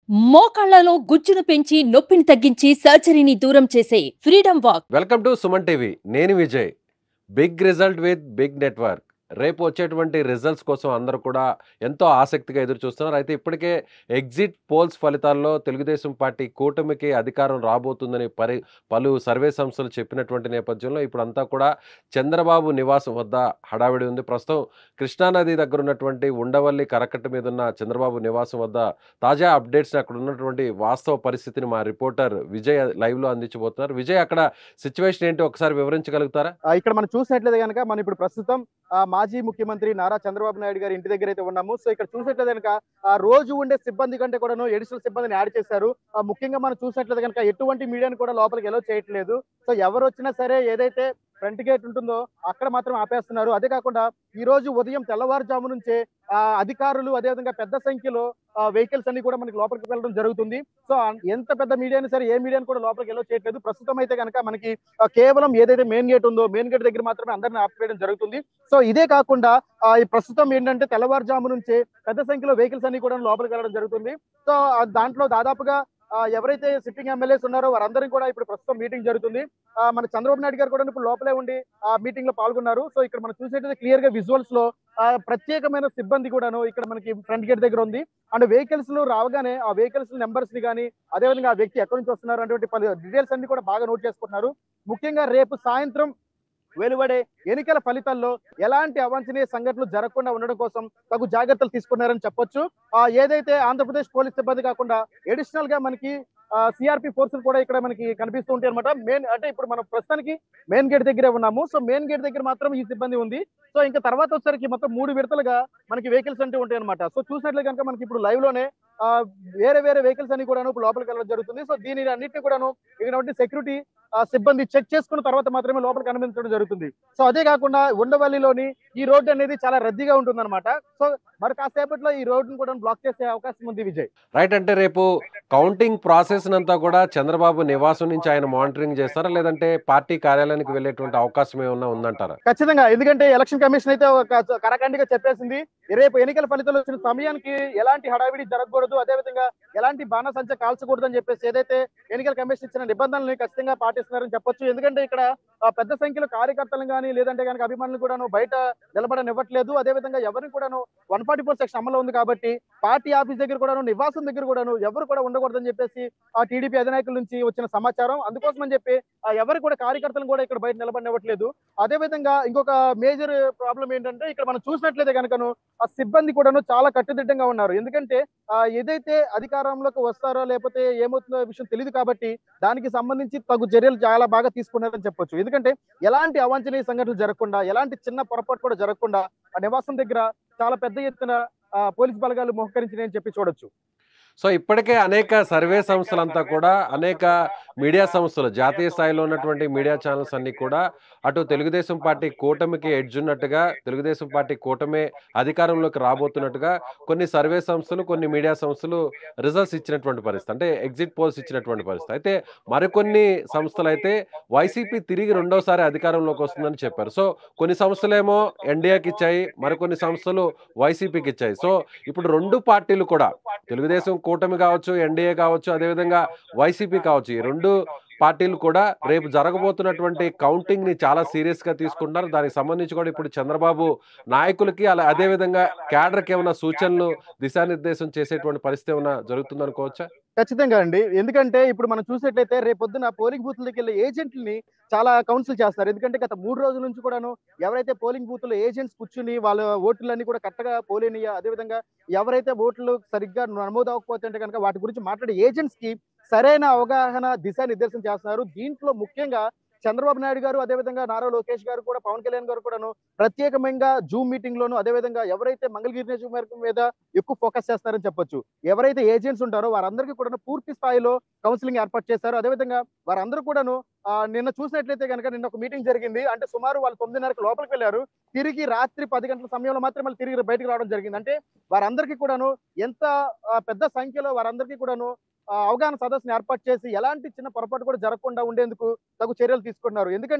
మోకాళ్లలో గుజ్జును పెంచి నొప్పిని తగ్గించి సర్జరీని దూరం చేసే freedom walk welcome to Suman TV నేను Vijay big result with big network రేపు వచ్చేటువంటి రిజల్ట్స్ కోసం అందరూ కూడా ఎంతో ఆసక్తిగా ఎదురు చూస్తున్నారు అయితే ఇప్పటికే ఎగ్జిట్ పోల్స్ ఫలితాల్లో తెలుగుదేశం పార్టీ కూటమికి అధికారం రాబోతుందని పరి పలు సర్వే సంస్థలు చెప్పినటువంటి నేపథ్యంలో ఇప్పుడు అంతా కూడా చంద్రబాబు నివాసం వద్ద హడావిడి ఉంది ప్రస్తుతం కృష్ణానది దగ్గర ఉన్నటువంటి ఉండవల్లి కరకట్ట మీద ఉన్న చంద్రబాబు నివాసం వద్ద తాజా అప్డేట్స్ అక్కడ ఉన్నటువంటి వాస్తవ పరిస్థితిని మా రిపోర్టర్ విజయ్ లైవ్లో అందించబోతున్నారు విజయ్ అక్కడ సిచ్యువేషన్ ఏంటి ఒకసారి వివరించగలుగుతారా ఆ, ఇక్కడ మనం చూసినట్లయితే కనుక మనం ఇప్పుడు ప్రస్తుతం ఆ, మాజీ ముఖ్యమంత్రి నారా చంద్రబాబు నాయుడు గారి ఇంటి దగ్గర అయితే ఉన్నాము సో ఇక్కడ చూసినట్లయితే కనుక ఆ రోజు ఉండే సిబ్బంది కంటే కూడాను ఎడిషనల్ సిబ్బందిని యాడ్ చేశారు ఆ, ముఖ్యంగా మనం చూసినట్లయితే కనుక ఎటువంటి మీడియాని కూడా లోపలికి ఎలో చేయట్లేదు సో ఎవరు వచ్చినా సరే ఏదైతే ఫ్రంట్ గేట్ ఉంటుందో అక్కడ మాత్రం ఆపేస్తున్నారు అదే కాకుండా ఈ రోజు ఉదయం తెల్లవారుజాము నుంచే ఆ, అధికారులు అదేవిధంగా పెద్ద సంఖ్యలో వెహికల్స్ అన్ని కూడా మనకి లోపలికి వెళ్ళడం జరుగుతుంది సో ఆ, ఎంత పెద్ద మీడియాని సరే ఏ మీడియాని కూడా లోపలికి ఎలో చేయట్లేదు ప్రస్తుతం అయితే కనుక మనకి ఆ, కేవలం ఏదైతే మెయిన్ గేట్ ఉందో మెయిన్ గేట్ దగ్గర మాత్రమే అందరిని ఆపివేయడం జరుగుతుంది సో ఇదే కాకుండా ఆ, ఈ ప్రస్తుతం ఏంటంటే తెల్లవారుజాము నుంచే పెద్ద సంఖ్యలో వెహికల్స్ అన్ని కూడా లోపలికి వెళ్ళడం జరుగుతుంది సో ఆ, దాంట్లో దాదాపుగా ఆ, ఎవరైతే సిట్టింగ్ ఎమ్మెల్యేస్ ఉన్నారో వారందరికీ కూడా ఇప్పుడు ప్రస్తుతం మీటింగ్ జరుగుతుంది ఆ, మన చంద్రబాబు నాయుడు గారు కూడా ఇప్పుడు లోపలే ఉండి ఆ మీటింగ్ లో పాల్గొన్నారు సో ఇక్కడ మనం చూసేటది క్లియర్ గా విజువల్స్ లో ఆ, ప్రత్యేకమైన సిబ్బంది కూడాను ఇక్కడ మనకి ఫ్రంట్ గేట్ దగ్గర ఉంది అండ్ వెహికల్స్ లో రావగానే ఆ వెహికల్స్ నెంబర్స్ ని కానీ అదేవిధంగా ఆ వ్యక్తి ఎక్కడి నుంచి వస్తున్నారు అటువంటి పలు డీటెయిల్స్ అన్ని కూడా బాగా నోట్ చేసుకుంటున్నారు ముఖ్యంగా రేపు సాయంత్రం వెలువడే ఎన్నికల ఫలితాల్లో ఎలాంటి అవాంఛనీయ సంఘటనలు జరగకుండా ఉండడం కోసం తగు జాగ్రత్తలు తీసుకున్నారని చెప్పొచ్చు ఆ ఏదైతే ఆంధ్రప్రదేశ్ పోలీస్ సిబ్బంది కాకుండా ఎడిషనల్ గా మనకి సిఆర్పి ఫోర్సులు కూడా ఇక్కడ మనకి కనిపిస్తూ ఉంటాయి అనమాట మెయిన్ అంటే ఇప్పుడు మనం ప్రస్తుతానికి మెయిన్ గేట్ దగ్గరే ఉన్నాము సో మెయిన్ గేట్ దగ్గర మాత్రం ఈ సిబ్బంది ఉంది సో ఇంకా తర్వాత వచ్చేసరికి మొత్తం మూడు విడతలుగా మనకి వెహికల్స్ అంటే ఉంటాయి అనమాట సో చూసినట్లే కనుక మనకి ఇప్పుడు లైవ్ లోనే ఆ, వేరే వేరే వెహికల్స్ అన్ని కూడా ఇప్పుడు లోపలికి వెళ్ళడం జరుగుతుంది సో దీని అన్నింటినీ కూడాను ఇక్కడ సెక్యూరిటీ సిబ్బంది చెక్ చేసుకున్న తర్వాత మాత్రమే లోపలికి అనుమతించడం జరుగుతుంది సో అదే కాకుండా ఉండవల్లిలోని ఈ రోడ్డు అనేది చాలా రద్దీగా ఉంటుంది అనమాట సో మరి కాసేపట్లో ఈ రోడ్డును కూడా బ్లాక్ చేసే అవకాశం ఉంది విజయ్ రైట్ అంటే రేపు కౌంటింగ్ ప్రాసెస్ అంతా కూడా చంద్రబాబు నివాసం నుంచి ఆయన మానిటరింగ్ చేస్తారా లేదంటే పార్టీ కార్యాలయానికి వెళ్ళేటువంటి అవకాశం ఏమన్నా ఉందంటారా ఖచ్చితంగా ఎందుకంటే ఎలక్షన్ కమిషన్ అయితే ఒక కరకండిగా చెప్పేసింది రేపు ఎన్నికల ఫలితాలు వచ్చిన సమయానికి ఎలాంటి హడావిడి జరగకూడదు అదేవిధంగా ఎలాంటి బాణసంచ కాల్చకూడదు అని చెప్పేసి ఏదైతే ఎన్నికల కమిషన్ ఇచ్చిన నిబంధనల్ని ఖచ్చితంగా పాటిస్తున్నారని చెప్పొచ్చు ఎందుకంటే ఇక్కడ ఆ, పెద్ద సంఖ్యలో కార్యకర్తలను కానీ లేదంటే కనుక అభిమానులు కూడాను బయట నిలబడనివ్వట్లేదు అదేవిధంగా ఎవరిని కూడాను వన్ ఫార్టీ ఫోర్ సెక్షన్ అమల్లో ఉంది కాబట్టి పార్టీ ఆఫీస్ దగ్గర కూడాను నివాసం దగ్గర కూడాను ఎవరు కూడా ఉండకూడదని చెప్పేసి ఆ టీడీపీ అధినాయకుల నుంచి వచ్చిన సమాచారం అందుకోసం అని చెప్పి ఆ, ఎవరు కూడా కార్యకర్తలను కూడా ఇక్కడ బయట నిలబడనివ్వట్లేదు అదే విధంగా ఇంకొక మేజర్ ప్రాబ్లం ఏంటంటే ఇక్కడ మనం చూసినట్లయితే కనుకను ఆ సిబ్బంది కూడాను చాలా కట్టుదిట్టంగా ఉన్నారు ఎందుకంటే ఆ, ఏదైతే అధికారంలోకి వస్తారో లేకపోతే ఏమవుతుందో విషయం తెలియదు కాబట్టి దానికి సంబంధించి తగు చర్యలు చాలా బాగా తీసుకున్నారని చెప్పొచ్చు ఎందుకంటే ఎలాంటి అవాంఛనీయ సంఘటనలు జరగకుండా ఎలాంటి చిన్న పొరపాటు కూడా జరగకుండా ఆ నివాసం దగ్గర చాలా పెద్ద ఎత్తున ఆ, పోలీస్ బలగాలు మోహకరించినాయని చెప్పి చూడొచ్చు సో ఇప్పటికే అనేక సర్వే సంస్థలంతా కూడా అనేక మీడియా సంస్థలు జాతీయ స్థాయిలో ఉన్నటువంటి మీడియా ఛానల్స్ అన్ని కూడా అటు తెలుగుదేశం పార్టీ కూటమికి ఎడ్జ్ ఉన్నట్టుగా తెలుగుదేశం పార్టీ కూటమే అధికారంలోకి రాబోతున్నట్టుగా కొన్ని సర్వే సంస్థలు కొన్ని మీడియా సంస్థలు రిజల్ట్స్ ఇచ్చినటువంటి పరిస్థితి అంటే ఎగ్జిట్ పోల్స్ ఇచ్చినటువంటి పరిస్థితి అయితే మరికొన్ని సంస్థలు అయితే వైసీపీ తిరిగి రెండోసారి అధికారంలోకి వస్తుందని చెప్పారు సో కొన్ని సంస్థలేమో ఎన్డీఏకి ఇచ్చాయి మరికొన్ని సంస్థలు వైసీపీకి ఇచ్చాయి సో ఇప్పుడు రెండు పార్టీలు కూడా తెలుగుదేశం కూటమి కావచ్చు ఎన్డీఏ కావచ్చు అదేవిధంగా వైసీపీ కావచ్చు ఈ రెండు పార్టీలు కూడా రేపు జరగబోతున్నటువంటి కౌంటింగ్ ని చాలా సీరియస్ గా తీసుకుంటున్నారు దానికి సంబంధించి కూడా ఇప్పుడు చంద్రబాబు నాయకులకి అలా అదేవిధంగా క్యాడర్కి ఏమైనా సూచనలు దిశానిర్దేశం చేసేటువంటి పరిస్థితి ఏమైనా జరుగుతుంది అనుకోవచ్చా ఖచ్చితంగా అండి ఎందుకంటే ఇప్పుడు మనం చూసినట్లయితే రేపొద్దున పోలింగ్ బూత్ దగ్గరికి వెళ్ళే ఏజెంట్లని చాలా కౌన్సిల్ చేస్తారు ఎందుకంటే గత మూడు రోజుల నుంచి కూడాను ఎవరైతే పోలింగ్ బూత్ లో ఏజెంట్స్ కూర్చుని వాళ్ళ ఓట్లన్నీ కూడా కరెక్ట్గా పోలేనియ అదేవిధంగా ఎవరైతే ఓట్లు సరిగ్గా నమోదు అవ్వకపోతే అంటే కనుక వాటి గురించి మాట్లాడే ఏజెంట్స్ కి సరైన అవగాహన దిశానిర్దేశం చేస్తున్నారు దీంట్లో ముఖ్యంగా చంద్రబాబు నాయుడు గారు అదేవిధంగా నారా లోకేష్ గారు కూడా పవన్ కళ్యాణ్ గారు కూడాను ప్రత్యేకంగా జూమ్ మీటింగ్ లోను అదేవిధంగా ఎవరైతే మంగళగిరి నియోజకవర్గం మీద ఎక్కువ ఫోకస్ చేస్తారని చెప్పొచ్చు ఎవరైతే ఏజెంట్స్ ఉంటారో వారందరికీ కూడా పూర్తి స్థాయిలో కౌన్సిలింగ్ ఏర్పాటు చేశారు అదేవిధంగా వారందరూ కూడాను ఆ, నిన్న చూసినట్లయితే కనుక నిన్న ఒక మీటింగ్ జరిగింది అంటే సుమారు వాళ్ళు తొమ్మిదిన్నరకు లోపలికి వెళ్ళారు తిరిగి రాత్రి పది గంటల సమయంలో మాత్రమే మళ్ళీ తిరిగి బయటకు రావడం జరిగింది అంటే వారందరికీ కూడాను ఎంత ఆ, పెద్ద సంఖ్యలో వారందరికీ కూడాను ఆ, అవగాహన సదస్సును ఏర్పాటు చేసి ఎలాంటి చిన్న పొరపాటు కూడా జరగకుండా ఉండేందుకు తగు చర్యలు తీసుకున్నారు ఎందుకంటే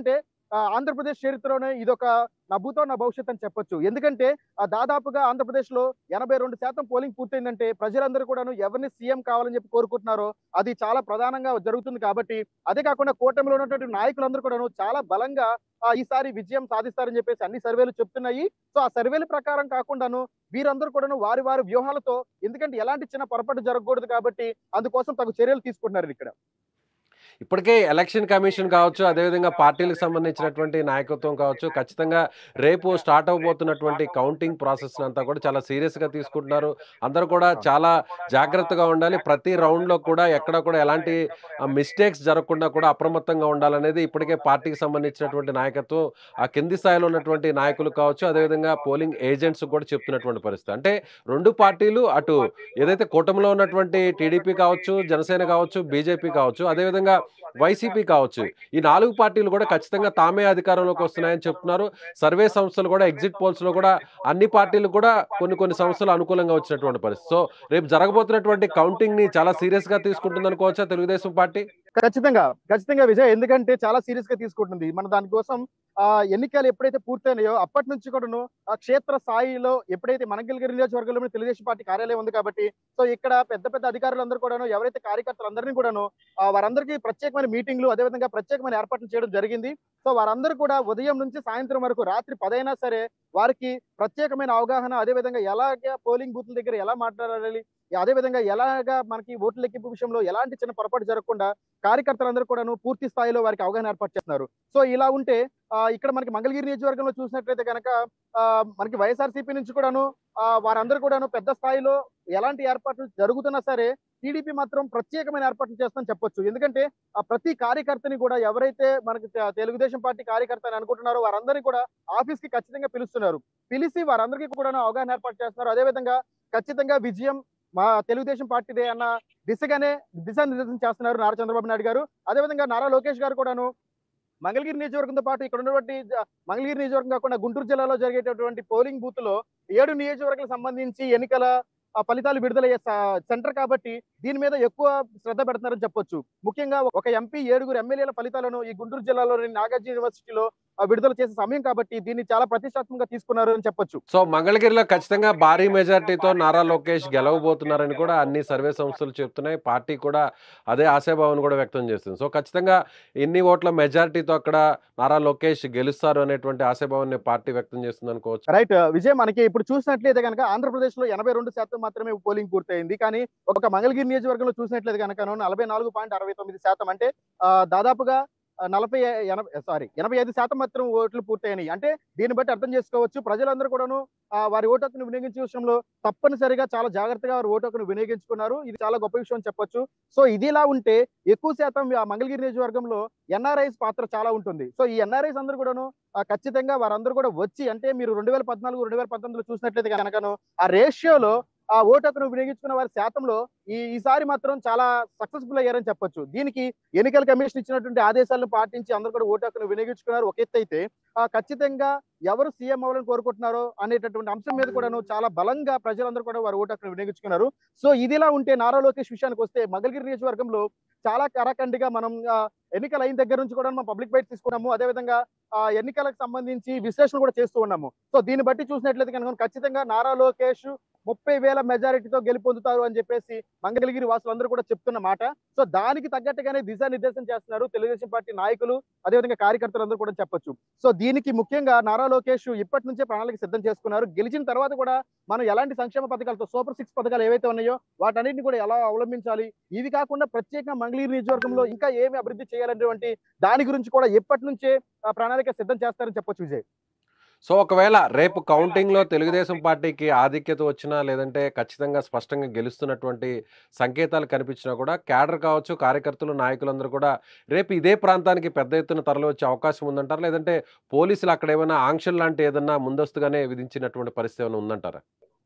ఆ, ఆంధ్రప్రదేశ్ చరిత్రలోనే ఇదొక నా భూతో నా భవిష్యత్ అని చెప్పొచ్చు ఎందుకంటే ఆ, దాదాపుగా ఆంధ్రప్రదేశ్ లో ఎనభై రెండు శాతం పోలింగ్ పూర్తయిందంటే ప్రజలందరూ కూడాను ఎవరిని సీఎం కావాలని చెప్పి కోరుకుంటున్నారో అది చాలా ప్రధానంగా జరుగుతుంది కాబట్టి అదే కాకుండా కూటమిలో ఉన్నటువంటి నాయకులందరూ కూడాను చాలా బలంగా ఆ, ఈసారి విజయం సాధిస్తారని చెప్పేసి అన్ని సర్వేలు చెప్తున్నాయి సో ఆ సర్వేల ప్రకారం కాకుండాను వీరందరూ కూడాను వారి వారి వ్యూహాలతో ఎందుకంటే ఎలాంటి చిన్న పొరపాటు జరగకూడదు కాబట్టి అందుకోసం తగు చర్యలు తీసుకుంటున్నారు ఇక్కడ ఇప్పటికే ఎలక్షన్ కమిషన్ కావచ్చు అదేవిధంగా పార్టీలకు సంబంధించినటువంటి నాయకత్వం కావచ్చు ఖచ్చితంగా రేపు స్టార్ట్ అవబోతున్నటువంటి కౌంటింగ్ ప్రాసెస్ అంతా కూడా చాలా సీరియస్ గా తీసుకుంటున్నారు అందరూ కూడా చాలా జాగ్రత్తగా ఉండాలి ప్రతి రౌండ్ లో కూడా ఎక్కడ కూడా ఎలాంటి మిస్టేక్స్ జరగకుండా కూడా అప్రమత్తంగా ఉండాలనేది ఇప్పటికే పార్టీకి సంబంధించినటువంటి నాయకత్వం ఆ కింది స్థాయిలో ఉన్నటువంటి నాయకులు కావచ్చు అదేవిధంగా పోలింగ్ ఏజెంట్స్ కూడా చెప్తున్నటువంటి పరిస్థితి అంటే రెండు పార్టీలు అటు ఏదైతే కూటమిలో ఉన్నటువంటి టీడీపీ కావచ్చు జనసేన కావచ్చు బీజేపీ కావచ్చు అదేవిధంగా వైసీపీ కావచ్చు ఈ నాలుగు పార్టీలు కూడా ఖచ్చితంగా తామే అధికారంలోకి వస్తున్నాయని చెప్తున్నారు సర్వే సంస్థలు కూడా ఎగ్జిట్ పోల్స్ లో కూడా అన్ని పార్టీలు కూడా కొన్ని కొన్ని సంస్థలు అనుకూలంగా వచ్చినటువంటి పరిస్థితి సో రేపు జరగబోతున్నటువంటి కౌంటింగ్ ని చాలా సీరియస్ గా తీసుకుంటుంది అనుకోవచ్చా తెలుగుదేశం పార్టీ ఖచ్చితంగా ఖచ్చితంగా విజయ్ ఎందుకంటే చాలా సీరియస్ గా తీసుకుంటుంది మన దానికోసం ఆ ఎన్నికలు ఎప్పుడైతే పూర్తయినాయో అప్పటి నుంచి కూడాను ఆ క్షేత్ర స్థాయిలో ఎప్పుడైతే మనగిరిగిరి నియోజకవర్గంలో తెలుగుదేశం పార్టీ కార్యాలయం ఉంది కాబట్టి సో ఇక్కడ పెద్ద పెద్ద అధికారులందరూ కూడాను ఎవరైతే కార్యకర్తలందరినీ కూడాను ఆ, వారందరికీ ప్రత్యేకమైన మీటింగ్లు అదేవిధంగా ప్రత్యేకమైన ఏర్పాట్లు చేయడం జరిగింది సో వారందరూ కూడా ఉదయం నుంచి సాయంత్రం వరకు రాత్రి పదైనా సరే వారికి ప్రత్యేకమైన అవగాహన అదేవిధంగా ఎలాగ పోలింగ్ బూత్ల దగ్గర ఎలా మాట్లాడాలి అదేవిధంగా ఎలాగా మనకి ఓట్ల లెక్కింపు విషయంలో ఎలాంటి చిన్న పొరపాటు జరగకుండా కార్యకర్తలందరూ కూడాను పూర్తి స్థాయిలో వారికి అవగాహన ఏర్పాటు చేస్తున్నారు సో ఇలా ఉంటే ఆ, ఇక్కడ మనకి మంగళగిరి నియోజకవర్గంలో చూసినట్లయితే కనుక ఆ, మనకి వైఎస్ఆర్సీపీ నుంచి కూడాను ఆ, వారందరూ కూడాను పెద్ద స్థాయిలో ఎలాంటి ఏర్పాట్లు జరుగుతున్నా సరే టీడీపీ మాత్రం ప్రత్యేకమైన ఏర్పాట్లు చేస్తుందని చెప్పొచ్చు ఎందుకంటే ఆ ప్రతి కార్యకర్తని కూడా ఎవరైతే మనకి తె- తెలుగుదేశం పార్టీ కార్యకర్త అని అనుకుంటున్నారో వారందరినీ కూడా ఆఫీస్ కి ఖచ్చితంగా పిలుస్తున్నారు పిలిచి వారందరికీ కూడా అవగాహన ఏర్పాటు చేస్తున్నారు అదేవిధంగా ఖచ్చితంగా విజయం మా తెలుగుదేశం పార్టీదే అన్న దిశగానే దిశానిర్దేశం చేస్తున్నారు నారా చంద్రబాబు నాయుడు గారు అదేవిధంగా నారా లోకేష్ గారు కూడాను మంగళగిరి నియోజకవర్గంతో పాటు ఇక్కడ ఉన్నటువంటి జ- మంగళగిరి నియోజకవర్గం కాకుండా గుంటూరు జిల్లాలో జరిగేటటువంటి పోలింగ్ బూత్ లో ఏడు నియోజకవర్గాలకు సంబంధించి ఎన్నికల ఆ, ఫలితాలు విడుదలయ్యే స- సెంటర్ కాబట్టి దీని మీద ఎక్కువ శ్రద్ధ పెడుతున్నారని చెప్పొచ్చు ముఖ్యంగా ఒక ఎంపీ ఏడుగురు ఎమ్మెల్యేల ఫలితాలను ఈ గుంటూరు జిల్లాలోని నాగార్జున యూనివర్సిటీలో ఆ, విడుదల చేసే సమయం కాబట్టి దీన్ని చాలా ప్రతిష్టాత్మకంగా తీసుకున్నారు అని చెప్పొచ్చు సో మంగళగిరిలో ఖచ్చితంగా భారీ మెజార్టీతో నారా లోకేష్ గెలవబోతున్నారని కూడా అన్ని సర్వే సంస్థలు చెప్తున్నాయి పార్టీ కూడా అదే ఆశాభావం కూడా వ్యక్తం చేస్తుంది సో ఖచ్చితంగా ఇన్ని ఓట్ల మెజార్టీతో అక్కడ నారా లోకేష్ గెలుస్తారు అనేటువంటి ఆశాభావాన్ని పార్టీ వ్యక్తం చేస్తుంది అనుకోవచ్చు రైట్ విజయ్ మనకి ఇప్పుడు చూసినట్లయితే కనుక ఆంధ్రప్రదేశ్ లో ఎనభై రెండు శాతం మాత్రమే పోలింగ్ పూర్తయింది కానీ ఒక మంగళగిరి నియోజకవర్గంలో చూసినట్లయితే కనుక నలభై నాలుగు పాయింట్ అరవై తొమ్మిది శాతం అంటే ఆ, దాదాపుగా ఆ, నలభై ఎనభై సారీ ఎనభై ఐదు శాతం మాత్రం ఓట్లు పూర్తయినాయి అంటే దీన్ని బట్టి అర్థం చేసుకోవచ్చు ప్రజలందరూ కూడాను ఆ, వారి ఓటు హక్కును వినియోగించే విషయంలో తప్పనిసరిగా చాలా జాగ్రత్తగా వారి ఓటు హక్కును వినియోగించుకున్నారు ఇది చాలా గొప్ప విషయం అని చెప్పొచ్చు సో ఇదిలా ఉంటే ఎక్కువ శాతం ఆ మంగళగిరి నియోజకవర్గంలో ఎన్ఆర్ఐస్ పాత్ర చాలా ఉంటుంది సో ఈ ఎన్ఆర్ఐస్ అందరూ కూడాను ఆ, ఖచ్చితంగా వారందరూ కూడా వచ్చి అంటే మీరు రెండు వేల పద్నాలుగు రెండు వేల పంతొమ్మిదిలో చూసినట్లయితే కనుకను ఆ రేషియోలో ఆ ఓటు హక్కును వినియోగించుకున్న వారి శాతంలో ఈ ఈసారి మాత్రం చాలా సక్సెస్ఫుల్ అయ్యారని చెప్పొచ్చు దీనికి ఎన్నికల కమిషన్ ఇచ్చినటువంటి ఆదేశాలను పాటించి అందరూ కూడా ఓటు హక్కును వినియోగించుకున్నారు ఒక ఎత్తు అయితే ఆ, ఖచ్చితంగా ఎవరు సీఎం అవ్వాలని కోరుకుంటున్నారో అనేటటువంటి అంశం మీద కూడాను చాలా బలంగా ప్రజలందరూ కూడా వారి ఓటు హక్కును వినియోగించుకున్నారు సో ఇదిలా ఉంటే నారా లోకేష్ విషయానికి వస్తే మంగళగిరి నియోజకవర్గంలో చాలా కరాఖండిగా మనం ఆ, ఎన్నికలు అయిన దగ్గర నుంచి కూడా మనం పబ్లిక్ బైట్ తీసుకున్నాము అదేవిధంగా ఆ ఎన్నికలకు సంబంధించి విశ్లేషణ కూడా చేస్తూ ఉన్నాము సో దీన్ని బట్టి చూసినట్లయితే కనుక ఖచ్చితంగా నారా లోకేష్ ముప్పై వేల మెజారిటీతో గెలుపొందుతారు అని చెప్పేసి మంగళగిరి వాసులందరూ కూడా చెప్తున్న మాట సో దానికి తగ్గట్టుగానే దిశానిర్దేశం చేస్తున్నారు తెలుగుదేశం పార్టీ నాయకులు అదేవిధంగా కార్యకర్తలందరూ కూడా చెప్పొచ్చు సో దీనికి ముఖ్యంగా నారా లోకేష్ ఇప్పటి నుంచే ప్రణాళిక సిద్ధం చేసుకున్నారు గెలిచిన తర్వాత కూడా మనం ఎలాంటి సంక్షేమ పథకాలతో సూపర్ సిక్స్ పథకాలు ఏవైతే ఉన్నాయో వాటన్నిటిని కూడా ఎలా అవలంబించాలి ఇవి కాకుండా ప్రత్యేకంగా మంగళగిరి నియోజకవర్గంలో ఇంకా ఏమి అభివృద్ధి చేయాలనేటువంటి దాని గురించి కూడా ఎప్పటి నుంచే ఆ, ప్రణాళిక సిద్ధం చేస్తారని చెప్పొచ్చు విజయ్ సో ఒకవేళ రేపు కౌంటింగ్ లో తెలుగుదేశం పార్టీకి ఆధిక్యత వచ్చినా లేదంటే ఖచ్చితంగా స్పష్టంగా గెలుస్తున్నటువంటి సంకేతాలు కనిపించినా కూడా క్యాడర్ కావచ్చు కార్యకర్తలు నాయకులందరూ కూడా రేపు ఇదే ప్రాంతానికి పెద్ద ఎత్తున తరలి వచ్చే అవకాశం ఉందంటారా లేదంటే పోలీసులు అక్కడ ఏమైనా ఆంక్షలు లాంటి ఏదన్నా ముందస్తుగానే విధించినటువంటి పరిస్థితి ఏమైనా ఉందంటారా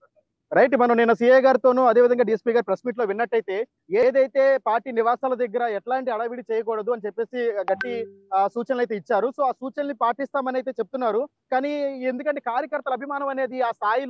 రైట్ మనం నేను సీఏ గారితోనూ అదేవిధంగా డిఎస్పీ గారి ప్రెస్ మీట్ లో విన్నట్టయితే ఏదైతే పార్టీ నివాసాల దగ్గర ఎట్లాంటి అడవిడి చేయకూడదు అని చెప్పేసి గట్టి ఆ, సూచనలు అయితే ఇచ్చారు సో ఆ సూచనల్ని పాటిస్తామని అయితే చెప్తున్నారు కానీ ఎందుకంటే కార్యకర్తల అభిమానం అనేది ఆ స్థాయిలో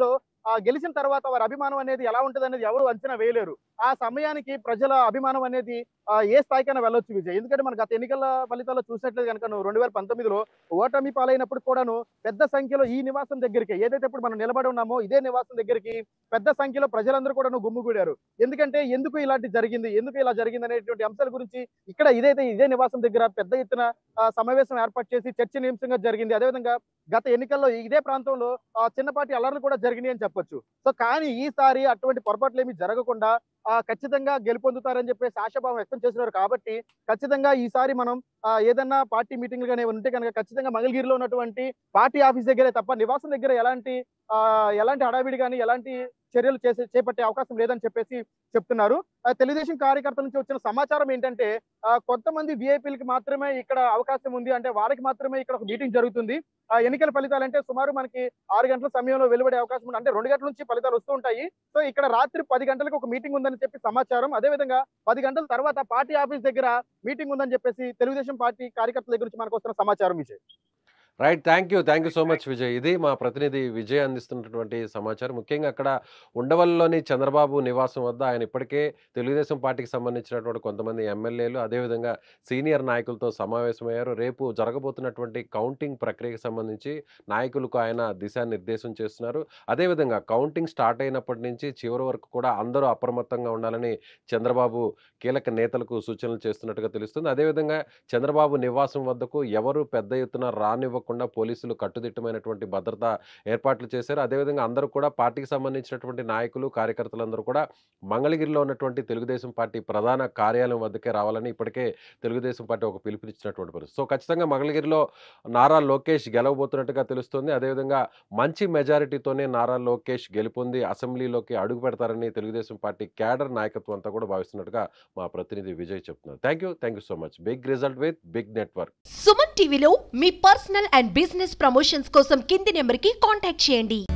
ఆ గెలిచిన తర్వాత వారి అభిమానం అనేది ఎలా ఉంటుంది అనేది ఎవరు అంచనా వేయలేరు ఆ సమయానికి ప్రజల అభిమానం అనేది ఆ, ఏ స్థాయికైనా వెళ్ళొచ్చు విజయ్ ఎందుకంటే మన గత ఎన్నికల ఫలితాల్లో చూసినట్లయితే కనుక నువ్వు రెండు వేల పంతొమ్మిదిలో ఓటమి పాలైనప్పుడు కూడాను పెద్ద సంఖ్యలో ఈ నివాసం దగ్గరికి ఏదైతే ఇప్పుడు మనం నిలబడి ఉన్నామో ఇదే నివాసం దగ్గరికి పెద్ద సంఖ్యలో ప్రజలందరూ కూడా గుమ్ముగూడారు ఎందుకంటే ఎందుకు ఇలాంటి జరిగింది ఎందుకు ఇలా జరిగింది అనేటువంటి అంశాల గురించి ఇక్కడ ఇదైతే ఇదే నివాసం దగ్గర పెద్ద ఎత్తున ఆ, సమావేశం ఏర్పాటు చేసి చర్చనీయాంశంగా జరిగింది అదేవిధంగా గత ఎన్నికల్లో ఇదే ప్రాంతంలో ఆ, చిన్నపాటి అల్లర్లు కూడా జరిగినాయి అని చెప్పొచ్చు సో కానీ ఈసారి అటువంటి పొరపాట్లు ఏమి జరగకుండా ఆ, ఖచ్చితంగా గెలుపొందుతారని చెప్పేసి ఆశాభావం వ్యక్తం చేస్తున్నారు కాబట్టి ఖచ్చితంగా ఈసారి మనం ఆ, ఏదన్నా పార్టీ మీటింగ్లు కానీ ఉంటే కనుక ఖచ్చితంగా మంగళగిరిలో ఉన్నటువంటి పార్టీ ఆఫీస్ దగ్గరే తప్ప నివాసం దగ్గర ఎలాంటి ఆ, ఎలాంటి హడావిడి కానీ ఎలాంటి చర్యలు చేసే చేపట్టే అవకాశం లేదని చెప్పేసి చెప్తున్నారు ఆ, తెలుగుదేశం కార్యకర్తల నుంచి వచ్చిన సమాచారం ఏంటంటే ఆ, కొంతమంది విఐపీలకి మాత్రమే ఇక్కడ అవకాశం ఉంది అంటే వాళ్ళకి మాత్రమే ఇక్కడ ఒక మీటింగ్ జరుగుతుంది ఆ ఎన్నికల ఫలితాలు అంటే సుమారు మనకి ఆరు గంటల సమయంలో వెలువడే అవకాశం ఉంది అంటే రెండు గంటల నుంచి ఫలితాలు వస్తూ ఉంటాయి సో ఇక్కడ రాత్రి పది గంటలకు ఒక మీటింగ్ ఉందని చెప్పి సమాచారం అదే విధంగా పది గంటల తర్వాత పార్టీ ఆఫీస్ దగ్గర మీటింగ్ ఉందని చెప్పేసి తెలుగుదేశం పార్టీ కార్యకర్తల దగ్గర నుంచి మనకు వస్తున్న సమాచారం Vijay right thank you thank you so much Vijay ఇది మా ప్రతినిధి విజయ్ అందిస్తున్నటువంటి సమాచారం ముఖ్యంగా అక్కడ ఉండవల్లిలోని చంద్రబాబు నివాసం వద్ద ఆయన ఇప్పటికే తెలుగుదేశం పార్టీకి సంబంధించినటువంటి కొంతమంది ఎమ్మెల్యేలు అదేవిధంగా సీనియర్ నాయకులతో సమావేశమయ్యారు రేపు జరగబోతున్నటువంటి కౌంటింగ్ ప్రక్రియకి సంబంధించి నాయకులకు ఆయన దిశానిర్దేశం చేస్తున్నారు అదేవిధంగా కౌంటింగ్ స్టార్ట్ అయినప్పటి నుంచి చివరి వరకు కూడా అందరూ అప్రమత్తంగా ఉండాలని చంద్రబాబు కీలక నేతలకు సూచనలు చేస్తున్నట్టుగా తెలుస్తుంది అదేవిధంగా చంద్రబాబు నివాసం వద్దకు ఎవరు పెద్ద ఎత్తున రానివ్వకుండా పోలీసులు కట్టుదిట్టమైనటువంటి భద్రత ఏర్పాట్లు చేశారు అదేవిధంగా అందరూ కూడా పార్టీకి సంబంధించినటువంటి నాయకులు కార్యకర్తలందరూ కూడా మంగళగిరిలో ఉన్నటువంటి తెలుగుదేశం పార్టీ ప్రధాన కార్యాలయం వద్దకే రావాలని ఇప్పటికే తెలుగుదేశం పార్టీ ఒక పిలుపునిచ్చినటువంటి పరిస్థితి సో ఖచ్చితంగా మంగళగిరిలో నారా లోకేష్ గెలవబోతున్నట్టుగా తెలుస్తుంది అదేవిధంగా మంచి మెజారిటీతోనే నారా లోకేష్ గెలుపొంది అసెంబ్లీలోకి అడుగు పెడతారని తెలుగుదేశం పార్టీ క్యాడర్ నాయకత్వం అంతా కూడా భావిస్తున్నట్టుగా మా ప్రతినిధి విజయ్ చెప్తున్నారు thank you thank you so much big result with big network Suman టీవీలో మీ పర్సనల్ అండ్ బిజినెస్ ప్రమోషన్స్ కోసం కింది నెంబర్కి కాంటాక్ట్ చేయండి